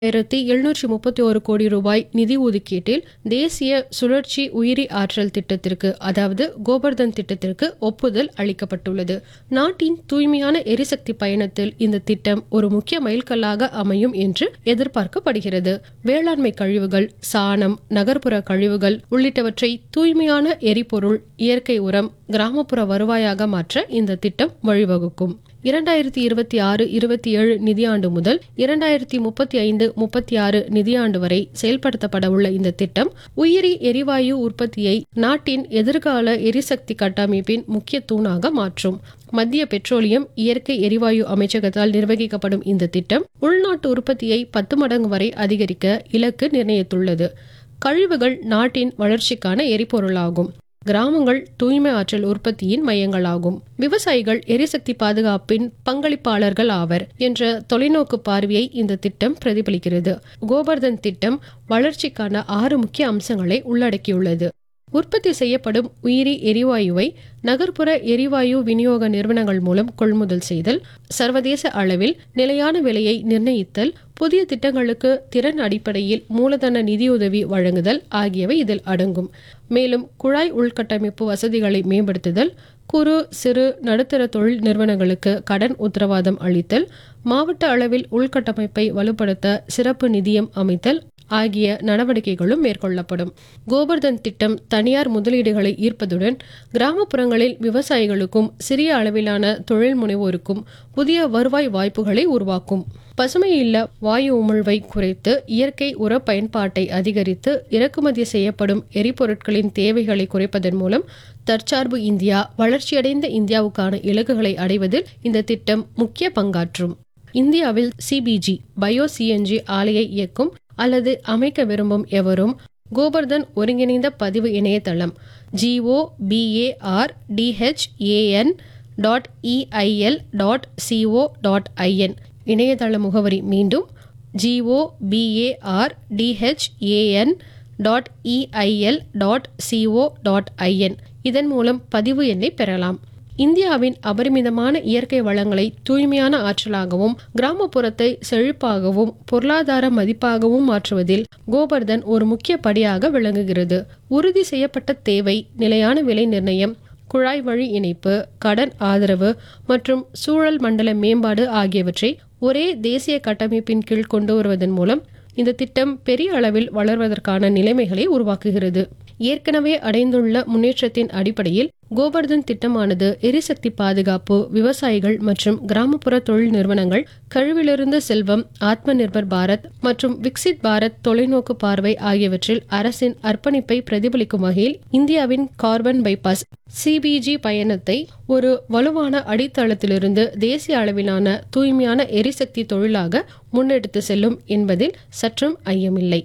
ஆயிரத்தி எழுநூற்றி முப்பத்தி ஒரு கோடி ரூபாய் நிதி ஒதுக்கீட்டில் தேசிய சுழற்சி உயிரி ஆற்றல் திட்டத்திற்கு அதாவது கோபர்தன் திட்டத்திற்கு ஒப்புதல் அளிக்கப்பட்டுள்ளது நாட்டின் தூய்மையான எரிசக்தி பயணத்தில் இந்த திட்டம் ஒரு முக்கிய மைல்கல்லாக அமையும் என்று எதிர்பார்க்கப்படுகிறது வேளாண்மை கழிவுகள் சாணம் நகர்ப்புற கழிவுகள் உள்ளிட்டவற்றை தூய்மையான எரிபொருள் இயற்கை உரம் கிராமப்புற வருவாயாக மாற்ற இந்த திட்டம் வழிவகுக்கும் இரண்டாயிரத்தி இருபத்தி ஆறு இருபத்தி ஏழு நிதியாண்டு முதல் இரண்டாயிரத்தி முப்பத்தி ஐந்து முப்பத்தி ஆறு நிதியாண்டு வரை செயல்படுத்தப்பட உள்ள இந்த திட்டம் உயிரி எரிவாயு உற்பத்தியை நாட்டின் எதிர்கால எரிசக்தி கட்டமைப்பின் முக்கிய தூணாக மாற்றும் மத்திய பெட்ரோலியம் இயற்கை எரிவாயு அமைச்சகத்தால் நிர்வகிக்கப்படும் இந்த திட்டம் உள்நாட்டு உற்பத்தியை பத்து மடங்கு வரை அதிகரிக்க இலக்கு நிர்ணயித்துள்ளது கழிவுகள் நாட்டின் வளர்ச்சிக்கான எரிபொருளாகும் கிராமங்கள் தூய்மை ஆற்றல் உற்பத்தியின் மையங்களாகும் விவசாயிகள் எரிசக்தி பாதுகாப்பின் பங்களிப்பாளர்கள் ஆவர் என்ற தொலைநோக்கு பார்வையை இந்த திட்டம் பிரதிபலிக்கிறது கோபர்தன் திட்டம் வளர்ச்சிக்கான ஆறு முக்கிய அம்சங்களை உள்ளடக்கியுள்ளது உற்பத்தி செய்யப்படும் உயிரி எரிவாயுவை நகர்ப்புற எரிவாயு விநியோக நிறுவனங்கள் மூலம் கொள்முதல் செய்தல் சர்வதேச அளவில் நிலையான விலையை நிர்ணயித்தல் புதிய திட்டங்களுக்கு திறன் அடிப்படையில் மூலதன நிதியுதவி வழங்குதல் ஆகியவை இதில் அடங்கும் மேலும் குழாய் உள்கட்டமைப்பு வசதிகளை மேம்படுத்துதல் குறு சிறு நடுத்தர தொழில் நிறுவனங்களுக்கு கடன் உத்தரவாதம் அளித்தல் மாவட்ட அளவில் உள்கட்டமைப்பை வலுப்படுத்த சிறப்பு நிதியம் அமைத்தல் ஆகிய நடவடிக்கைகளும் மேற்கொள்ளப்படும் கோபர்தன் திட்டம் தனியார் முதலீடுகளை ஈர்ப்பதுடன் கிராமப்புறங்களில் விவசாயிகளுக்கும் சிறிய அளவிலான தொழில் முனைவோருக்கும் புதிய வருவாய் வாய்ப்புகளை உருவாக்கும் பசுமை இல்ல வாயு உமிழ்வை குறைத்து இயற்கை உர பயன்பாட்டை அதிகரித்து இறக்குமதி செய்யப்படும் எரிபொருட்களின் தேவைகளை குறைப்பதன் மூலம் தற்சார்பு இந்தியா வளர்ச்சியடைந்த இந்தியாவுக்கான இலக்குகளை அடைவதில் இந்த திட்டம் முக்கிய பங்காற்றும் இந்தியாவில் சிபிஜி பயோ சிஎன்ஜி ஆலையை இயக்கும் அல்லது அமைக்க விரும்பும் எவரும் கோபர்தன் ஒருங்கிணைந்த பதிவு இணையதளம் GO BAR DHAN dot EIL dot CO dot IN இணையதள முகவரி மீண்டும் GO BAR DHAN dot EIL dot CO dot IN இதன் மூலம் பதிவு எண்ணை பெறலாம் இந்தியாவின் அபரிமிதமான இயற்கை வளங்களை தூய்மையான ஆற்றலாகவும் கிராமப்புறத்தை செழிப்பாகவும் பொருளாதார மதிப்பாகவும் மாற்றுவதில் கோபர்தன் ஒரு முக்கிய படியாக விளங்குகிறது உறுதி செய்யப்பட்ட தேவை நிலையான விலை நிர்ணயம் குழாய் வழி இணைப்பு கடன் ஆதரவு மற்றும் சூழல் மண்டல மேம்பாடு ஆகியவற்றை ஒரே தேசிய கட்டமைப்பின் கீழ் கொண்டு வருவதன் மூலம் இந்த திட்டம் பெரிய அளவில் வளர்வதற்கான நிலைமைகளை உருவாக்குகிறது ஏற்கனவே அடைந்துள்ள முன்னேற்றத்தின் அடிப்படையில் கோபர்தன் திட்டமானது எரிசக்தி பாதுகாப்பு விவசாயிகள் மற்றும் கிராமப்புற தொழில் நிறுவனங்கள் கழிவிலிருந்து செல்வம் ஆத்ம நிர்பர் பாரத் மற்றும் விக்சித் பாரத் தொலைநோக்கு பார்வை ஆகியவற்றில் அரசின் அர்ப்பணிப்பை பிரதிபலிக்கும் வகையில் இந்தியாவின் கார்பன் பைபாஸ் சிபிஜி பயணத்தை ஒரு வலுவான அடித்தளத்திலிருந்து தேசிய அளவிலான தூய்மையான எரிசக்தி தொழிலாக முன்னெடுத்து செல்லும் என்பதில் சற்றும் ஐயமில்லை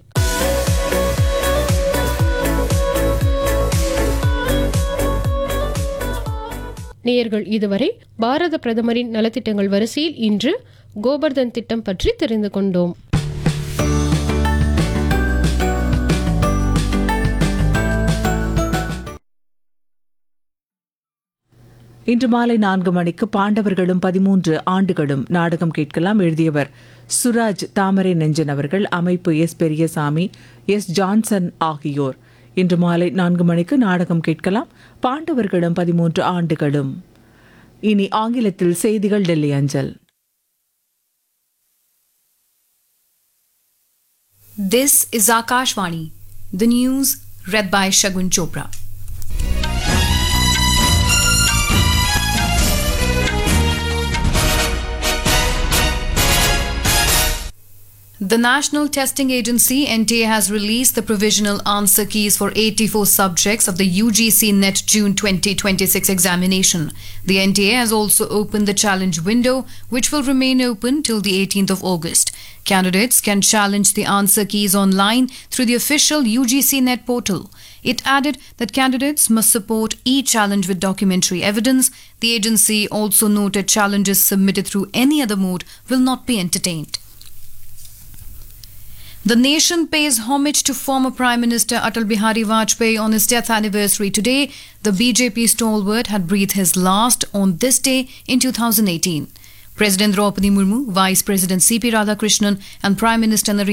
நேயர்கள் இதுவரை பாரத பிரதமரின் நலத்திட்டங்கள் வரிசையில் இன்று கோபர்தன் திட்டம் பற்றி தெரிந்து கொண்டோம் இன்று மாலை நான்கு மணிக்கு பாண்டவர்களும் பதிமூன்று ஆண்டுகளும் நாடகம் கேட்கலாம் எழுதியவர் சுராஜ் தாமரை நெஞ்சன் அவர்கள் அமைப்பு எஸ் பெரியசாமி எஸ் ஜான்சன் ஆகியோர் இன்று மாலை நான்கு மணிக்கு நாடகம் கேட்கலாம் பாண்டவர்களும் பதிமூன்று ஆண்டுகளும் இனி ஆங்கிலத்தில் செய்திகள் டெல்லி அஞ்சல் This is Akashvani, the news read by Shagun Chopra. The National Testing Agency NTA has released the provisional answer keys for 84 subjects of the UGC NET June 2026 examination. The NTA has also opened the challenge window, which will remain open till the 18th of August. Candidates can challenge the answer keys online through the official UGC NET portal. It added that candidates must support each challenge with documentary evidence. The agency also noted challenges submitted through any other mode will not be entertained. The nation pays homage to former Prime Minister Atal Bihari Vajpayee on his death anniversary today. The BJP stalwart had breathed his last on this day in 2018. President Draupadi Murmu, Vice President CP Radhakrishnan, and Prime Minister Narendra